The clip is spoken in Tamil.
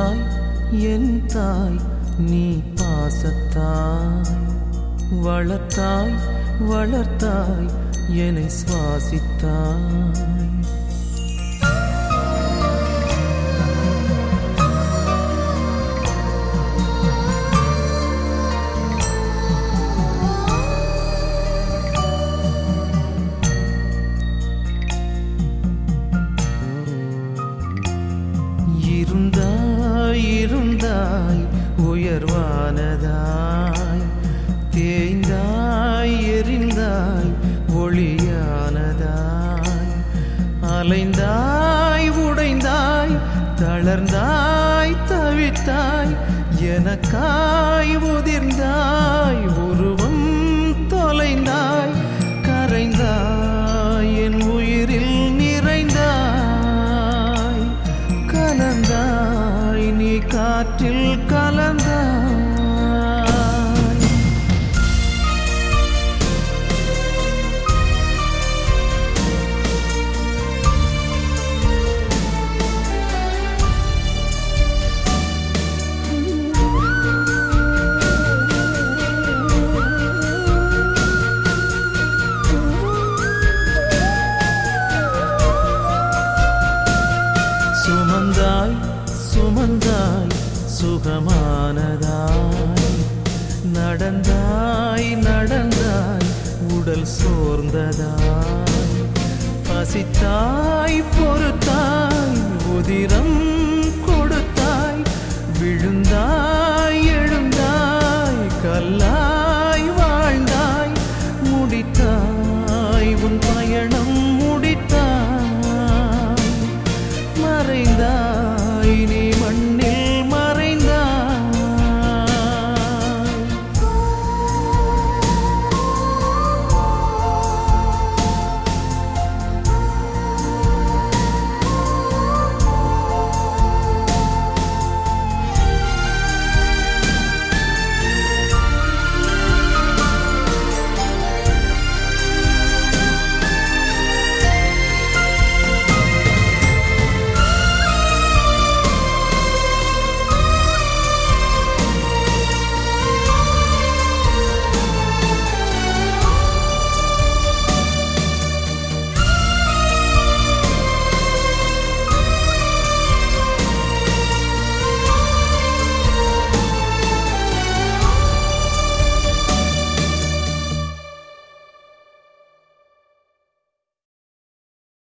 சுமந்தாய் என் தாய் நீ பாசத்தாய் வளர்த்தாய் வளர்த்தாய் என்னை சுவாசித்தாய் இருந்தாய் இருந்தாய் உயர்வானதாய் தேய்ந்தாய் எரிந்தாய் ஒளியானதாய் அலைந்தாய் உடைந்தாய் தளர்ந்தாய் தவித்தாய் எனக்காய் உதிர்ந்தாய் உருவம் தொலைந்தாய் கரைந்தாய் என் உயிரில் நிறைந்தாய் கலந்தாய் நீ காற்றில் கலந்தாய் சுமந்தாய் சுமந்தாய் சுகமானதாய் நடந்தாய் நடந்தாய் உடல் சோர்ந்ததாய் பசித்தாய் பொறுத்தாய் உதிரம்